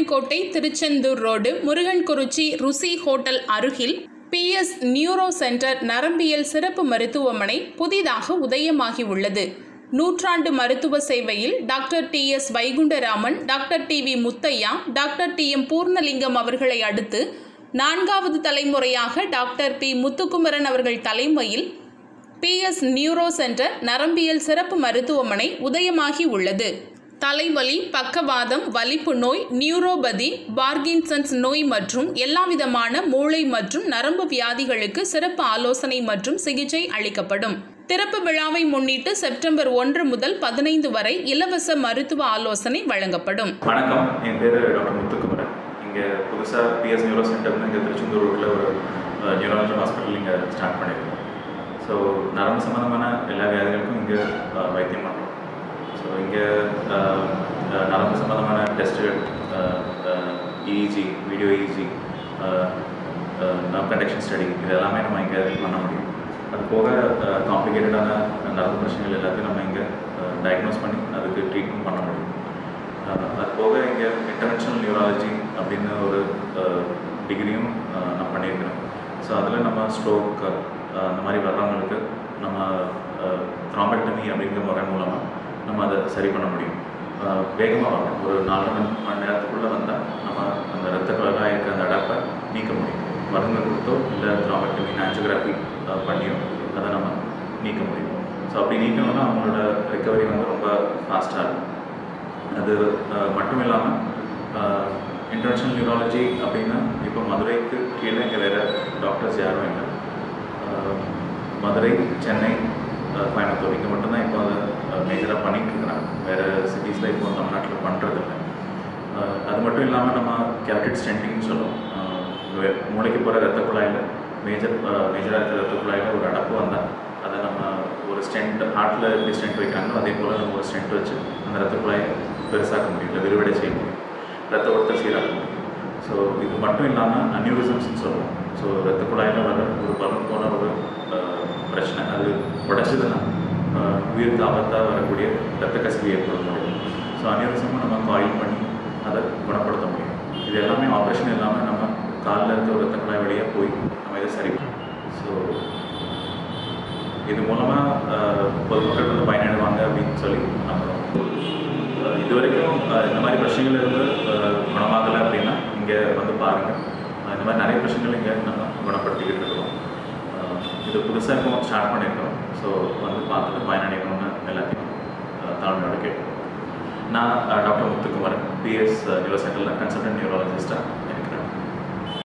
Palayamkottai Tiruchendur road Murugankurichi ருசி hotel அருகில் PS neuro centre நரம்பியல் சிறப்பு மருத்துவமனை புதிதாக உதயமாகி உள்ளது நூற்றாண்டு மருத்துவ சேவையில் doctor T S Vaikundaraman doctor T V Muthiah doctor T M Poornalingam அவர்களை அடுத்து நான்காவது தலைமுறையாக டாக்டர் பி முத்துக்குமரன் அவர்கள் தலைமையில் பிஎஸ் நியூரோ சென்டர் நரம்பியல் சிறப்பு மருத்துவமனை உதயமாகி உள்ளது தலைவலி பக்கவாதம் வலிப்பு நோய் நியூரோபதி பார்கின்சன்ஸ் நோய் மற்றும் எல்லாவிதமான மூளை மற்றும் நரம்பு வியாதிகளுக்கு சிறப்பு ஆலோசனை மற்றும் சிகிச்சை அளிக்கப்படும் திறப்பு விழாவை முன்னிட்டு செப்டம்பர் ஒன்று முதல் பதினைந்து வரை இலவச மருத்துவ ஆலோசனை வழங்கப்படும் வணக்கம் என் பேர் டாக்டர் முத்துக்குமரன் இங்கே புதுசாக பிஎஸ் நியூரோ சென்டர்னு இங்கே திருச்செந்தூர் ரோட்டில் ஒரு நியூராலஜி ஹாஸ்பிட்டல் இங்கே ஸ்டார்ட் பண்ணியிருக்கோம் ஸோ நரம்பு சம்மந்தமான எல்லா வியாதிகளுக்கும் இங்கே வைத்தியம் பண்ணுறோம் ஸோ இங்கே நரம்பு சம்மந்தமான டெஸ்ட்டுகள் EEG video EEG nerve conduction study இது எல்லாமே நம்ம இங்கே பண்ண முடியும் அது போக காம்ப்ளிகேட்டடான நரம்பு பிரச்சனைகள் எல்லாத்தையும் நம்ம இங்கே டயக்னோஸ் பண்ணி அதுக்கு ட்ரீட்மெண்ட் பண்ண முடியும் அது போக இங்கே இன்டர்நேஷ்னல் நியூராலஜி அப்படின்னு ஒரு டிகிரியும் நான் பண்ணியிருக்கிறேன் ஸோ அதில் நம்ம ஸ்ட்ரோக் அந்த மாதிரி வர்றவங்களுக்கு நம்ம த்ராம்பெக்டமி அப்படிங்கிற முறை மூலமாக நம்ம அதை சரி பண்ண முடியும் வேகமாக வரணும் ஒரு நாலு மணி மணி நேரத்துக்குள்ளே வந்தால் நம்ம அந்த ரத்த குழலாக இருக்க அந்த அடப்பை நீக்க முடியும் மருந்து கொடுத்தோ இல்லை த்ராம்பெக்டமி ஆன்ஜியோகிராஃபி பண்ணியோ அதை நம்ம நீக்க முடியும் ஸோ அப்படி நீக்கணும்னா அவங்களோட ரிக்கவரி வந்து ரொம்ப ஃபாஸ்ட்டாக இருக்கும் அது மட்டும் இல்லாமல் இன்டர்நேஷ்னல் நியூராலஜி அப்படின்னா இப்போ மதுரைக்கு கீழே இங்கே வேறு டாக்டர்ஸ் யாரும் இல்லை மதுரை சென்னை கோயம்புத்தூர் இங்கே மட்டும்தான் இப்போ அதை மேஜராக பண்ணிகிட்டு இருக்கிறாங்க வேறு சிட்டிஸில் இப்போ தமிழ்நாட்டில் பண்ணுறதில்ல அது மட்டும் இல்லாமல் நம்ம கேரட்டிட் ஸ்டென்டிங்னு சொல்லுவோம் மூளைக்கு போகிற ரத்த குழாயில் மேஜர் மேஜராக இருக்கிற ரத்த குழாயில் ஒரு அடப்பு வந்தால் அதை நம்ம ஒரு ஸ்டென்ட் ஹார்ட்டில் எப்படி ஸ்டென்ட் வைக்கிறாங்களோ அதே போல் நம்ம ஒரு ஸ்டென்ட் வச்சு அந்த ரத்த குழாயை பெருசாக்க முடியும் இல்லை விரிவடை செய்ய முடியும் ரத்த ஓட்டத்தை சீராக்க முடியும் ஸோ இது மட்டும் இல்லாமல் அன்யூரிசம்ஸ்னு சொல்லுவோம் ஸோ ரத்த குழாயில் வர ஒரு பலன் போன ஒரு பிரச்சனை அது உடச்சதுன்னா உயிருக்கு ஆபத்தாக வரக்கூடிய ரத்த கசிவு ஏற்பட முடியும் ஸோ அன்யூரிசமும் நம்ம காயில் பண்ணி அதை குணப்படுத்த முடியும் இது எல்லாமே ஆப்ரேஷன் இல்லாமல் நம்ம காலில் இருக்க ஒரு ரத்த குழாய் வழியாக போய் நம்ம இதை சரி ஸோ இது மூலமாக பொதுமக்கள் வந்து பயனடைவாங்க அப்படின்னு சொல்லி நம்புகிறோம் இது வரைக்கும் இந்த மாதிரி பிரச்சனைகள் இருந்து குணமாகலை அப்படின்னா இங்கே வந்து பாருங்கள் இந்த மாதிரி நிறைய பிரச்சனைகள் இங்கே நம்ம குணப்படுத்திக்கிட்டு இருக்கோம் இது புதுசாக இப்போ ஸ்டார்ட் பண்ணியிருக்கோம் ஸோ வந்து பார்த்துட்டு பயனடைக்கணும்னு எல்லாத்தையும் தாழ்மையோட கேட்கும் நான் டாக்டர் முத்துக்குமரன் பிஎஸ் நியூரோ சென்டரில் கன்சல்டன்ட் நியூரோலஜிஸ்ட்டாக இருக்கேன்